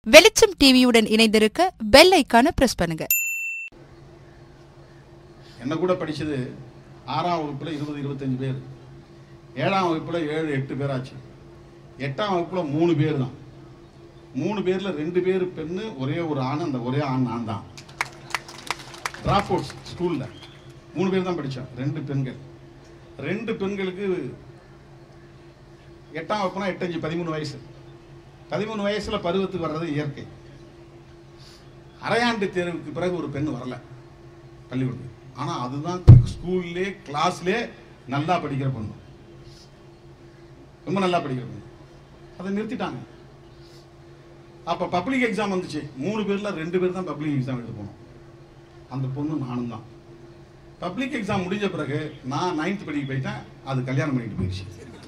வெளிச்சம் டிவியுடன் இணைந்திருக்க பெல் ஐக்கான பிரஸ் பண்ணுங்க என்ன கூட படிச்சது ஆறாம் வகுப்புல இருபது இருபத்தஞ்சு பேர் ஏழாம் வகுப்புல ஏழு எட்டு பேர் ஆச்சு எட்டாம் வகுப்புல மூணு பேர் தான் மூணு பேர்ல ரெண்டு பேர் பெண்ணு ஒரே ஒரு ஆண் அந்த ஒரே ஆண் நான் தான் டிராப் அவுட்ஸ் ஸ்கூல்ல மூணு பேர் தான் படித்தோம் ரெண்டு பெண்கள் ரெண்டு பெண்களுக்கு எட்டாம் வகுப்புனா எட்டஞ்சு பதிமூணு வயசு பதிமூணு வயசுல பருவத்துக்கு வர்றது இயற்கை அரையாண்டு தேர்வுக்கு பிறகு ஒரு பெண் வரல பள்ளிக்கூடத்துக்கு ஆனா அதுதான் ஸ்கூல்லே கிளாஸ்லே நல்லா படிக்கிற பொண்ணு ரொம்ப நல்லா படிக்கிற பொண்ணு அதை நிறுத்திட்டாங்க அப்ப பப்ளிக் எக்ஸாம் வந்துச்சு மூணு பேர்ல ரெண்டு பேர் தான் பப்ளிக் எக்ஸாம் எழுத போனோம் அந்த பொண்ணு நானும் தான் பப்ளிக் எக்ஸாம் முடிஞ்ச பிறகு நான் நைன்த் படிக்க போயிட்டேன் அது கல்யாணம் பண்ணிட்டு போயிடுச்சு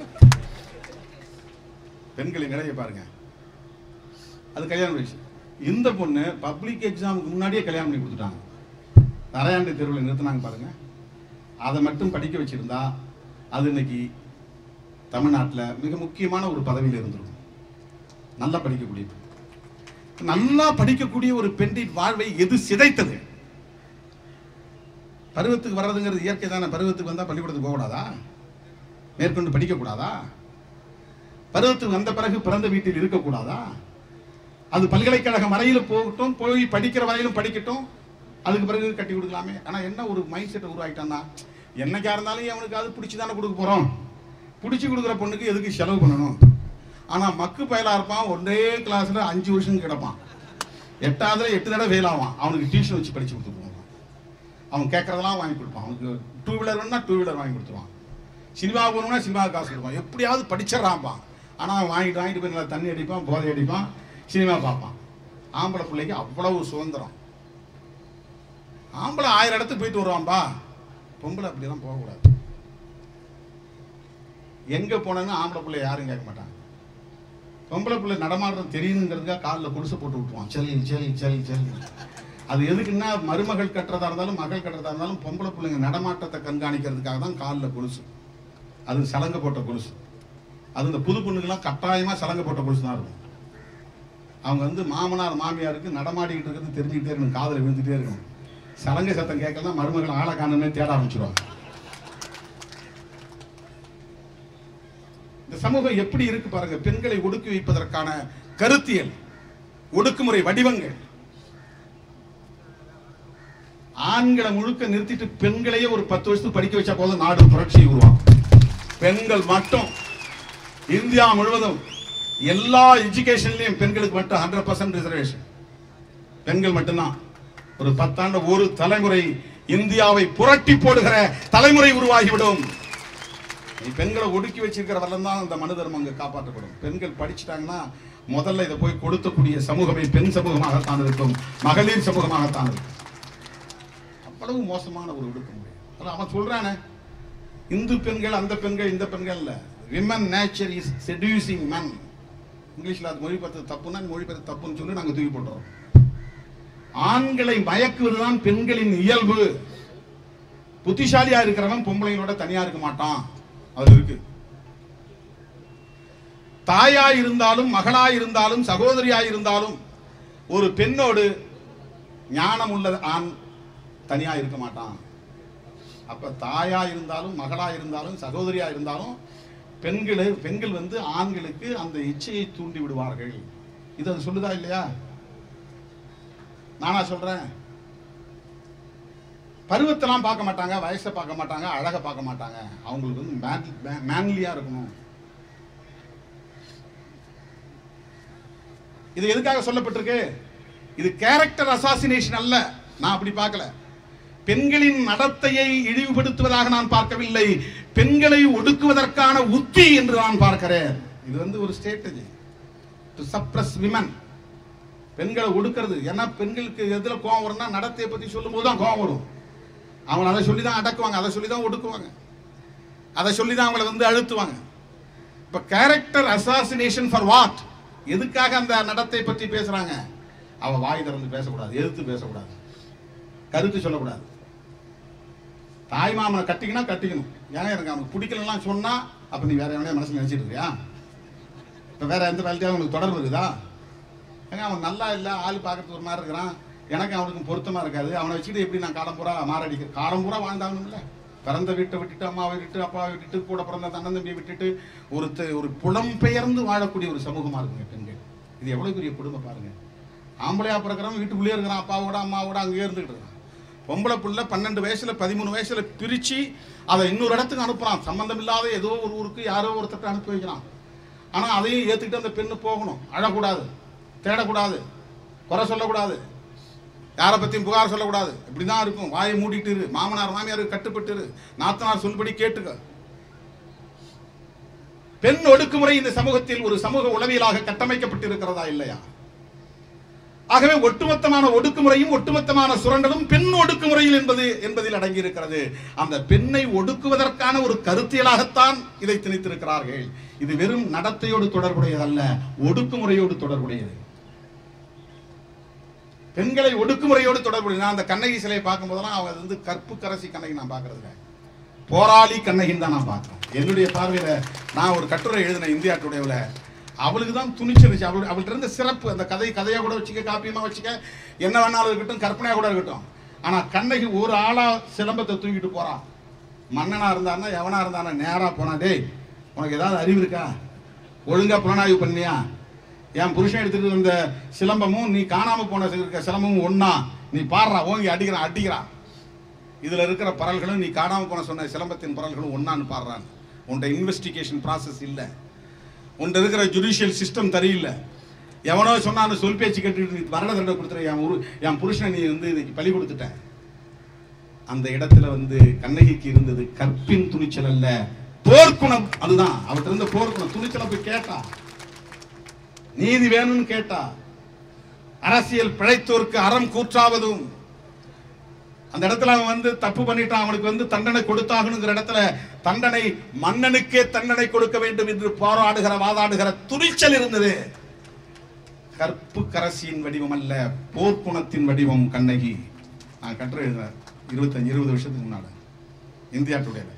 பெண்களின் நிலையை பாருங்க அது கல்யாணம் பண்ணிடுச்சு இந்த பொண்ணு பப்ளிக் எக்ஸாமுக்கு முன்னாடியே கல்யாணம் பண்ணி கொடுத்துட்டாங்க அரையாண்டு தேர்வில் நிறுத்தினாங்க பாருங்க அதை மட்டும் படிக்க வச்சிருந்தா அது இன்னைக்கு தமிழ்நாட்டில் மிக முக்கியமான ஒரு பதவியில் இருந்திருக்கும் நல்லா படிக்கக்கூடிய பெண். நல்லா படிக்கக்கூடிய ஒரு பெண்ணின் வாழ்வை எது சிதைத்தது பருவத்துக்கு வர்றதுங்கிறது இயற்கை தானே பருவத்துக்கு வந்தா பள்ளிக்கூடத்துக்கு போகக்கூடாதா மேற்கொண்டு படிக்கக்கூடாதா பருவத்துக்கு வந்த பிறகு பிறந்த வீட்டில் இருக்கக்கூடாதா அது பல்கலைக்கழகம் வரையில போகட்டும் போய் படிக்கிற வரையிலும் படிக்கட்டும் அதுக்கு பிறகு கட்டி கொடுக்கலாமே ஆனா என்ன ஒரு மைண்ட் செட்டை உருவாக்கிட்டான்னா என்னைக்கா இருந்தாலும் அவனுக்கு அது பிடிச்சி தானே கொடுக்க போறோம் பிடிச்சி கொடுக்குற பொண்ணுக்கு எதுக்கு செலவு பண்ணணும் ஆனா மக்கு பயலா இருப்பான் ஒரே கிளாஸ்ல அஞ்சு வருஷம் கிடப்பான் எட்டாவதுல எட்டு தடவை ஃபெயில் ஆவான் அவனுக்கு டியூஷன் வச்சு படிச்சு கொடுத்து போவான் அவன் கேட்கறதெல்லாம் வாங்கி கொடுப்பான் அவனுக்கு டூ வீலர் வேணும்னா டூ வீலர் வாங்கி கொடுத்துருவான் சினிமா போகணும்னா சினிமாவுக்கு காசு கொடுப்பான் எப்படியாவது படிச்சிடறான்ப்பான் ஆனால் அவன் வாங்கிட்டு வாங்கிட்டு போய் நல்லா தண்ணி அடிப்பான் போதை அடிப்பான் சினிமா பார்ப்பான் ஆம்பளை பிள்ளைக்கு அவ்வளவு சுதந்திரம் ஆம்பளை ஆயிரம் இடத்துக்கு போயிட்டு வருவான்பா பொம்பளை அப்படிலாம் போகக்கூடாது எங்க போனேன்னு ஆம்பளை பிள்ளை யாரும் கேட்க மாட்டாங்க பொம்பளை பிள்ளை நடமாடுறது தெரியுங்கிறதுக்காக காலில் குடிசை போட்டு விட்டுருவான் செல் செல் செல் செல் அது எதுக்குன்னா மருமகள் கட்டுறதா இருந்தாலும் மகள் கட்டுறதா இருந்தாலும் பொம்பளை பிள்ளைங்க நடமாட்டத்தை கண்காணிக்கிறதுக்காக தான் காலில் கொலுசு அது சலங்க போட்ட கொலுசு அது இந்த புது பொண்ணுக்கெல்லாம் கட்டாயமா சலங்க போட்ட கொலுசு தான் இருக்கும் அவங்க வந்து மாமனார் மாமியாருக்கு நடமாடிக்கிட்டு இருக்கிறது தெரிஞ்சுக்கிட்டே இருக்கணும் காதில் விழுந்துட்டே இருக்கணும் சலங்கை சத்தம் கேட்கலாம் மருமகள் ஆளை காணுமே தேட ஆரம்பிச்சிருவாங்க இந்த சமூகம் எப்படி இருக்கு பாருங்க பெண்களை ஒடுக்கி வைப்பதற்கான கருத்தியல் ஒடுக்குமுறை வடிவங்கள் ஆண்களை முழுக்க நிறுத்திட்டு பெண்களையே ஒரு பத்து வருஷத்துக்கு படிக்க வச்சா போதும் நாடு புரட்சி உருவாகும் பெண்கள் மட்டும் இந்தியா முழுவதும் எல்லா எஜுகேஷன்லயும் பெண்களுக்கு மட்டும் ஹண்ட்ரட் பர்சன்ட் ரிசர்வேஷன் பெண்கள் மட்டும்தான் ஒரு பத்தாண்டு ஒரு தலைமுறை இந்தியாவை புரட்டி போடுகிற தலைமுறை உருவாகிவிடும் நீ பெண்களை ஒடுக்கி வச்சிருக்கிற வரலாம் தான் இந்த மனு தர்மம் அங்க காப்பாற்றப்படும் பெண்கள் படிச்சிட்டாங்கன்னா முதல்ல இதை போய் கொடுத்தக்கூடிய சமூகமே பெண் சமூகமாகத்தான் இருக்கும் மகளிர் சமூகமாகத்தான் இருக்கும் அவ்வளவு மோசமான ஒரு ஒடுக்குமுறை அதான் அவன் சொல்றானே இந்து பெண்கள் அந்த பெண்கள் இந்த பெண்கள் இல்ல women nature is seducing men இங்கிலீஷ்ல அது மொழிபெயர்த்து தப்புன்னா மொழிபெயர்த்து தப்புன்னு சொல்லி நாங்க தூக்கி போட்டுறோம் ஆண்களை மயக்குவதுதான் பெண்களின் இயல்பு புத்திசாலியா இருக்கிறவன் பொம்பளைங்களோட தனியா இருக்க மாட்டான் அது இருக்கு தாயா இருந்தாலும் மகளா இருந்தாலும் சகோதரியா இருந்தாலும் ஒரு பெண்ணோடு ஞானம் உள்ள ஆண் தனியா இருக்க மாட்டான் அப்ப தாயா இருந்தாலும் மகளா இருந்தாலும் சகோதரியா இருந்தாலும் பெண்களை பெண்கள் வந்து ஆண்களுக்கு அந்த இச்சையை தூண்டி விடுவார்கள் இது அது சொல்லுதா இல்லையா நானா சொல்றேன் பருவத்தெல்லாம் பார்க்க மாட்டாங்க வயசை பார்க்க மாட்டாங்க அழகை பார்க்க மாட்டாங்க அவங்களுக்கு வந்து மேன்லியா இருக்கணும் இது எதுக்காக சொல்லப்பட்டிருக்கு இது கேரக்டர் அசாசினேஷன் அல்ல நான் அப்படி பார்க்கல பெண்களின் நடத்தையை இழிவுபடுத்துவதாக நான் பார்க்கவில்லை பெண்களை ஒடுக்குவதற்கான உத்தி என்று நான் பார்க்கிறேன் இது வந்து ஒரு ஸ்ட்ராட்டஜி டு சப்ரஸ் விமன் பெண்களை ஒடுக்கிறது ஏன்னா பெண்களுக்கு எதுல கோவம் வரும்னா நடத்தையை பத்தி சொல்லும் போது தான் கோவம் வரும் அவங்க அதை சொல்லி தான் அடக்குவாங்க அதை சொல்லி தான் ஒடுக்குவாங்க அதை சொல்லி தான் அவங்கள வந்து அழுத்துவாங்க இப்ப கேரக்டர் அசாசினேஷன் ஃபார் வாட் எதுக்காக அந்த நடத்தை பற்றி பேசுறாங்க அவ வாய் திறந்து பேசக்கூடாது எதிர்த்து பேசக்கூடாது கருத்து சொல்லக்கூடாது தாய் மாமனை கட்டிக்கினா கட்டிக்கணும் ஏன்னா எனக்கு அவனுக்கு பிடிக்கலலாம் சொன்னா அப்ப நீ வேற எவனையா மனசுல நினைச்சிட்டு இருக்கியா இப்ப வேற எந்த வேலையும் உனக்கு தொடர்பு இருக்குதா ஏங்க அவன் நல்லா இல்லை ஆள் பார்க்கறதுக்கு ஒரு மாதிரி இருக்கிறான் எனக்கு அவனுக்கும் பொருத்தமா இருக்காது அவனை வச்சுட்டு எப்படி நான் காலம் பூரா மாரடிக்க காலம் பூரா வாழ்ந்தாகணும்ல பிறந்த வீட்டை விட்டுட்டு அம்மாவை விட்டுட்டு அப்பாவை விட்டுட்டு கூட பிறந்த தன்னன் தம்பியை விட்டுட்டு ஒரு த- ஒரு புலம்பெயர்ந்து வாழக்கூடிய ஒரு சமூகமா இருக்குங்க பெண்கள் இது எவ்வளவு பெரிய குடும்பம் பாருங்க ஆம்பளையா பிறக்கிறவன் வீட்டுக்குள்ளேயே இருக்கிறான் அப்பாவோட அம்மாவோட அங்கேயே இருந்துகிட்டு இருக்கான் பொம்பளை புள்ள பன்னெண்டு வயசுல பதிமூணு வயசுல பிரிச்சு அதை இன்னொரு இடத்துக்கு அனுப்புறான் சம்பந்தம் இல்லாத ஏதோ ஒரு ஊருக்கு யாரோ ஒருத்தர் அனுப்பி வைக்கிறான் ஆனா அதையும் ஏத்துக்கிட்டு அந்த பெண்ணு போகணும் அழக்கூடாது தேடக்கூடாது குறை சொல்லக்கூடாது யாரை பத்தியும் புகார் சொல்லக்கூடாது இப்படிதான் இருக்கும் வாயை மூடிட்டு இரு மாமனார் மாமியார் கட்டுப்பட்டு இரு நாத்தனார் சொல்படி கேட்டுக்க பெண் ஒடுக்குமுறை இந்த சமூகத்தில் ஒரு சமூக உளவியலாக கட்டமைக்கப்பட்டிருக்கிறதா இல்லையா ஆகவே ஒட்டுமொத்தமான ஒடுக்குமுறையும் ஒட்டுமொத்தமான சுரண்டலும் பெண் ஒடுக்குமுறையில் என்பது என்பதில் அடங்கி இருக்கிறது அந்த பெண்ணை ஒடுக்குவதற்கான ஒரு கருத்தியலாகத்தான் இதை திணித்திருக்கிறார்கள் இது வெறும் நடத்தையோடு தொடர்புடையதல்ல ஒடுக்குமுறையோடு தொடர்புடையது பெண்களை ஒடுக்குமுறையோடு தொடர்புடைய நான் அந்த கண்ணகி சிலையை பார்க்கும் போதெல்லாம் அவங்க வந்து கற்பு கரசி கண்ணகி நான் பார்க்கறதில்ல போராளி கண்ணகின்னு தான் நான் பார்க்கிறேன் என்னுடைய பார்வையில நான் ஒரு கட்டுரை எழுதினேன் இந்தியா டுடேவில் அவளுக்கு தான் துணிச்சிருச்சு அவள் அவள்கிட்ட இருந்த சிறப்பு அந்த கதை கதையா கூட வச்சுக்க காப்பியமா வச்சுக்க என்ன வேணாலும் இருக்கட்டும் கற்பனையா கூட இருக்கட்டும் ஆனா கண்ணகி ஒரு ஆளா சிலம்பத்தை தூக்கிட்டு போறான் மன்னனா இருந்தான்னா எவனா இருந்தானா நேரா போனா டேய் உனக்கு ஏதாவது அறிவு இருக்கா ஒழுங்கா புலனாய்வு பண்ணியா என் புருஷன் எடுத்துட்டு வந்த சிலம்பமும் நீ காணாம போன இருக்க சிலம்பமும் ஒண்ணா நீ பாடுறா ஓங்கி அடிக்கிறான் அடிக்கிறான் இதுல இருக்கிற பரல்களும் நீ காணாம போன சொன்ன சிலம்பத்தின் பரல்களும் ஒண்ணான்னு பாடுறான் உன்ட இன்வெஸ்டிகேஷன் ப்ராசஸ் இல்ல உன்ட இருக்கிற ஜுடிஷியல் சிஸ்டம் சரியில்லை எவனோ சொன்னான்னு சொல் பேச்சு கேட்டுட்டு நீ மரண தண்டனை கொடுத்துற என் உரு என் புருஷனை நீ வந்து இன்னைக்கு பலி கொடுத்துட்ட அந்த இடத்துல வந்து கண்ணகிக்கு இருந்தது கற்பின் துணிச்சல் அல்ல போர்க்குணம் அதுதான் அவர்கிட்ட இருந்த போர்க்குணம் துணிச்சலை போய் கேட்டா நீதி வேணும்னு கேட்டா அரசியல் பிழைத்தோருக்கு அறம் கூற்றாவதும் அந்த இடத்துல அவன் வந்து தப்பு பண்ணிட்டான் அவனுக்கு வந்து தண்டனை கொடுத்தாகணுங்கிற இடத்துல தண்டனை மன்னனுக்கே தண்டனை கொடுக்க வேண்டும் என்று போராடுகிற வாதாடுகிற துணிச்சல் இருந்தது கற்பு கரசியின் வடிவம் அல்ல போர்க்குணத்தின் வடிவம் கண்ணகி நான் கட்டுரை எழுதினேன் இருபத்தஞ்சு இருபது வருஷத்துக்கு முன்னால இந்தியா டுடேல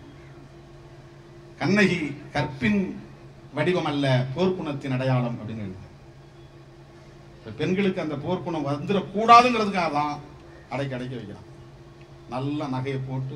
கண்ணகி கற்பின் வடிவம் அல்ல போர்க்குணத்தின் அடையாளம் அப்படின்னு எழுதினேன் இப்ப பெண்களுக்கு அந்த போர்க்குணம் வந்துடக்கூடாதுங்கிறதுக்காக தான் அடைக்க அடைக்க வைக்கிறான் நல்ல நகையை போட்டு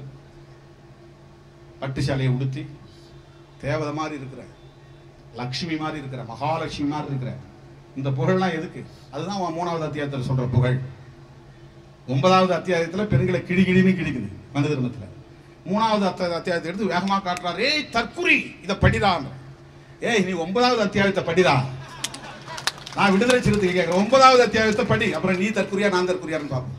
பட்டு சேலையை உடுத்தி தேவதை மாதிரி இருக்கிற லக்ஷ்மி மாதிரி இருக்கிற மகாலட்சுமி மாதிரி இருக்கிற இந்த புகழ்லாம் எதுக்கு அதுதான் அவன் மூணாவது அத்தியாயத்தில் சொல்ற புகழ் ஒன்பதாவது அத்தியாயத்தில் பெண்களை கிழி கிழின்னு கிழிக்குது மனித தர்மத்தில் மூணாவது அத்த அத்தியாயத்தை எடுத்து வேகமாக காட்டுறாரு ஏய் தற்குறி இதை படிடான் ஏய் நீ ஒன்பதாவது அத்தியாயத்தை படிடா நான் விடுதலை சிறுத்தை கேட்கிறேன் ஒன்பதாவது அத்தியாயத்தை படி அப்புறம் நீ தற்குறியா நான் தற்குறியான்னு பார்ப்போம்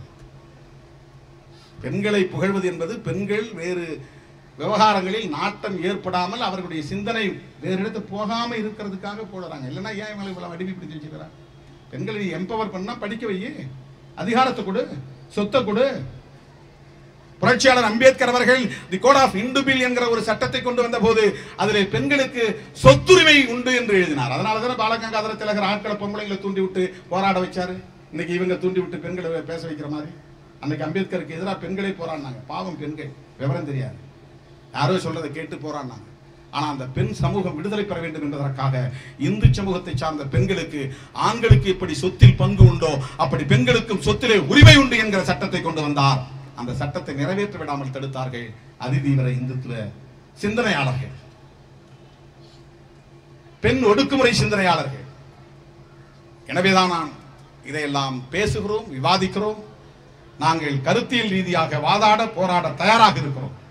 பெண்களை புகழ்வது என்பது பெண்கள் வேறு விவகாரங்களில் நாட்டம் ஏற்படாமல் அவர்களுடைய சிந்தனை வேறு இடத்து போகாம இருக்கிறதுக்காக போடுறாங்க இல்லைன்னா ஏன் இவங்களை இவ்வளவு அடிமை பிடிச்சு வச்சுக்கிறான் பெண்களை நீ எம்பவர் பண்ணா படிக்க வை அதிகாரத்தை கொடு சொத்தை கொடு புரட்சியாளர் அம்பேத்கர் அவர்கள் தி கோட் ஆஃப் இண்டுபில் என்கிற ஒரு சட்டத்தை கொண்டு வந்த போது அதில் பெண்களுக்கு சொத்துரிமை உண்டு என்று எழுதினார் அதனால தானே பாலகங்காதர திலகர் ஆட்களை பொம்பளைங்களை தூண்டி விட்டு போராட வச்சாரு இன்னைக்கு இவங்க தூண்டி விட்டு பெண்களை பேச வைக்கிற மாதிரி அன்னைக்கு அம்பேத்கருக்கு எதிராக பெண்களே போராடினாங்க பாவம் பெண்கள் விவரம் தெரியாது யாரோ சொல்றதை கேட்டு போராடினாங்க ஆனா அந்த பெண் சமூகம் விடுதலை பெற வேண்டும் என்பதற்காக இந்து சமூகத்தை சார்ந்த பெண்களுக்கு ஆண்களுக்கு எப்படி சொத்தில் பங்கு உண்டோ அப்படி பெண்களுக்கும் சொத்திலே உரிமை உண்டு என்கிற சட்டத்தை கொண்டு வந்தார் அந்த சட்டத்தை நிறைவேற்ற விடாமல் தடுத்தார்கள் அதிதீவிர இந்துத்துவ சிந்தனையாளர்கள் பெண் ஒடுக்குமுறை சிந்தனையாளர்கள் எனவேதான் நான் இதையெல்லாம் பேசுகிறோம் விவாதிக்கிறோம் நாங்கள் கருத்தியல் ரீதியாக வாதாட போராட தயாராக இருக்கிறோம்